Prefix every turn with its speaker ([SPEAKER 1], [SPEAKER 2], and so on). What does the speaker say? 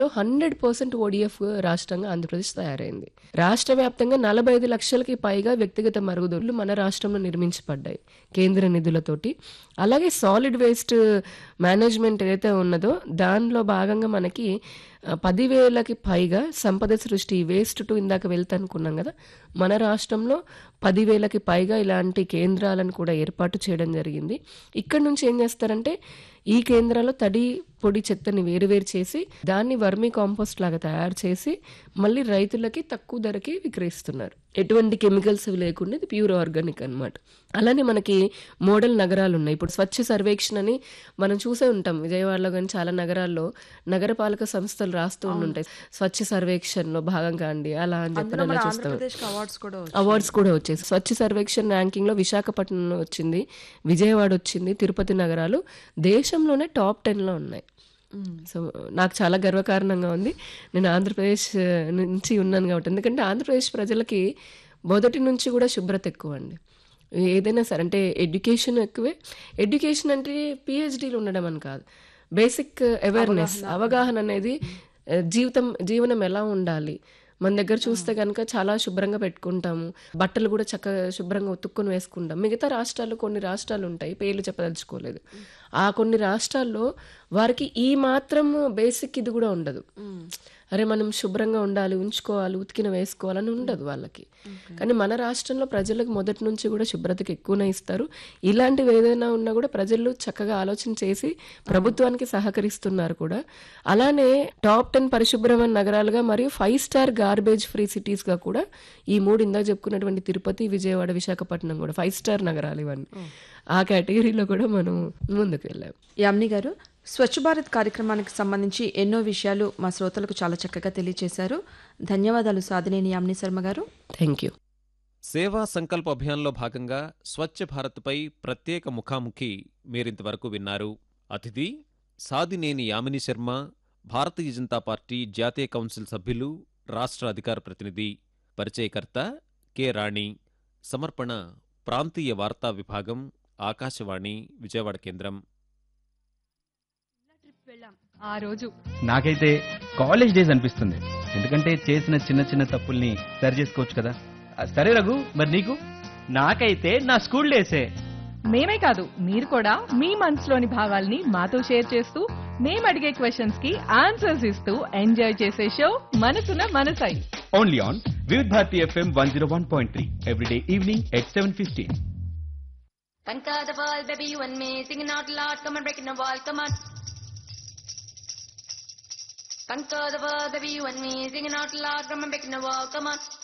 [SPEAKER 1] Hundred percent ODF రాష్ట్రంగా ఆంధ్రప్రదేశ్ తయారైంది రాష్ట్ర వ్యాప్తంగా నలభై ఐదు లక్షలకి పైగా వ్యక్తిగత మరుగుదొడ్లు మన రాష్ట్రంలో నిర్మించబడ్డాయి కేంద్ర నిధులతోటి అలాగే సాలిడ్ వేస్ట్ మేనేజ్మెంట్ ఏదైతే ఉన్నదో దానిలో భాగంగా మనకి ఆ, పదివేలకి పైగా సంపద సృష్టి వేస్ట్ టు ఇందాక వెళ్తా అనుకున్నాం కదా మన రాష్ట్రంలో పదివేలకి పైగా ఇలాంటి కేంద్రాలను కూడా ఏర్పాటు చేయడం జరిగింది ఇక్కడ నుంచి ఏం చేస్తారంటే ఈ కేంద్రాల్లో తడి పొడి చెత్తని వేరువేరు చేసి దాన్ని వర్మీ కాంపోస్ట్ లాగా తయారు చేసి మళ్ళీ రైతులకి తక్కువ ధరకి విక్రయిస్తున్నారు ఎటువంటి కెమికల్స్ లేకుండా ఇది ప్యూర్ ఆర్గానిక్ అన్నమాట అలానే మనకి మోడల్ నగరాలు ఉన్నాయి ఇప్పుడు స్వచ్ఛ సర్వేక్షణ అని మనం చూసే ఉంటాం విజయవాడలో కానీ చాలా నగరాల్లో నగరపాలక సంస్థలు రాస్తూ ఉండుంటాయి స్వచ్ఛ సర్వేక్షణలో భాగంగా అండి అలా అని చెప్పి
[SPEAKER 2] అందులో మన
[SPEAKER 1] అలా చూస్తాం
[SPEAKER 2] ఆంధ్రప్రదేశ్కి అవార్డ్స్ కూడా వచ్చాయి.
[SPEAKER 1] అవార్డ్స్ కూడా వచ్చేసి స్వచ్ఛ సర్వేక్షణ్ ర్యాంకింగ్ లో విశాఖపట్నం వచ్చింది విజయవాడ వచ్చింది తిరుపతి నగరాలు దేశంలోనే టాప్ టెన్ లో ఉన్నాయి సో నాకు చాలా గర్వకారణంగా ఉంది నేను ఆంధ్రప్రదేశ్ నుంచి ఉన్నాను కాబట్టి ఎందుకంటే ఆంధ్రప్రదేశ్ ప్రజలకి మొదటి నుంచి కూడా శుభ్రత ఎక్కువ అండి ఏదైనా సరే అంటే ఎడ్యుకేషన్ ఎక్కువే ఎడ్యుకేషన్ అంటే పిహెచ్డీలు ఉండడం అని కాదు బేసిక్ అవేర్నెస్ అవగాహన అనేది ఆ, జీవితం జీవనం ఎలా ఉండాలి మన దగ్గర చూస్తే కనుక చాలా శుభ్రంగా పెట్టుకుంటాము బట్టలు కూడా చక్కగా శుభ్రంగా ఉతుక్కొని వేసుకుంటాం మిగతా రాష్ట్రాల్లో కొన్ని రాష్ట్రాలు ఉంటాయి పేర్లు చెప్పదలుచుకోలేదు ఆ కొన్ని రాష్ట్రాల్లో వారికి ఈ మాత్రం బేసిక్ ఇది కూడా ఉండదు అరే మనం శుభ్రంగా ఉండాలి ఉంచుకోవాలి ఉతికిన వేసుకోవాలని ఉండదు వాళ్ళకి కానీ మన రాష్ట్రంలో ప్రజలకు మొదటి నుంచి కూడా శుభ్రతకి ఎక్కువనే ఇస్తారు ఇలాంటివి ఏదైనా ఉన్నా కూడా ప్రజలు చక్కగా ఆలోచన చేసి ప్రభుత్వానికి సహకరిస్తున్నారు కూడా అలానే టాప్ టెన్ పరిశుభ్రమైన నగరాలుగా మరియు five star garbage free cities గా కూడా ఈ మూడు ఇందాక చెప్పుకున్నటువంటి తిరుపతి విజయవాడ విశాఖపట్నం కూడా ఫైవ్ స్టార్ నగరాలు ఇవన్నీ ఆ కేటగిరీలో కూడా మనం ముందుకు వెళ్ళాం
[SPEAKER 2] యామిని గారు స్వచ్ఛ భారత్ కార్యక్రమానికి సంబంధించి ఎన్నో విషయాలు మా శ్రోతలకు చాలా చక్కగా తెలియజేశారు ధన్యవాదాలు సాధినేని యామిని శర్మ గారు
[SPEAKER 1] థ్యాంక్ యూ
[SPEAKER 3] సేవా సంకల్ప అభియాన్లో భాగంగా స్వచ్ఛ భారత్పై ప్రత్యేక ముఖాముఖి మీరింతవరకు విన్నారు అతిథి సాదినేని యామిని శర్మ భారతీయ జనతా పార్టీ జాతీయ కౌన్సిల్ సభ్యులు రాష్ట్ర అధికార ప్రతినిధి పరిచయకర్త కె రాణి సమర్పణ ప్రాంతీయ వార్తా విభాగం ఆకాశవాణి విజయవాడ కేంద్రం
[SPEAKER 4] ఆ రోజు
[SPEAKER 5] నాకైతే కాలేజ్ డేస్ అనిపిస్తుంది ఎందుకంటే చేసిన చిన్న చిన్న తప్పుల్ని సరి చేసుకోవచ్చు కదా ఆ, సరే రఘు మరి నీకు నాకైతే నా స్కూల్ డేసే
[SPEAKER 4] మేమే కాదు మీరు కూడా మీ మనసులోని భావాల్ని మాతో షేర్ చేస్తూ మేము అడిగే క్వశ్చన్స్ కి ఆన్సర్స్ ఇస్తూ ఎంజాయ్ చేసే show Manasuna Manasai
[SPEAKER 5] only on Vividh Bharati FM one zero one point three everyday evening at seven fifteen
[SPEAKER 6] Conquer the world, baby, you and me. Singing out loud, come on, breaking the wall, come on. Conquer the world, baby, you and me. Singing out loud, come on, breaking the wall, come on.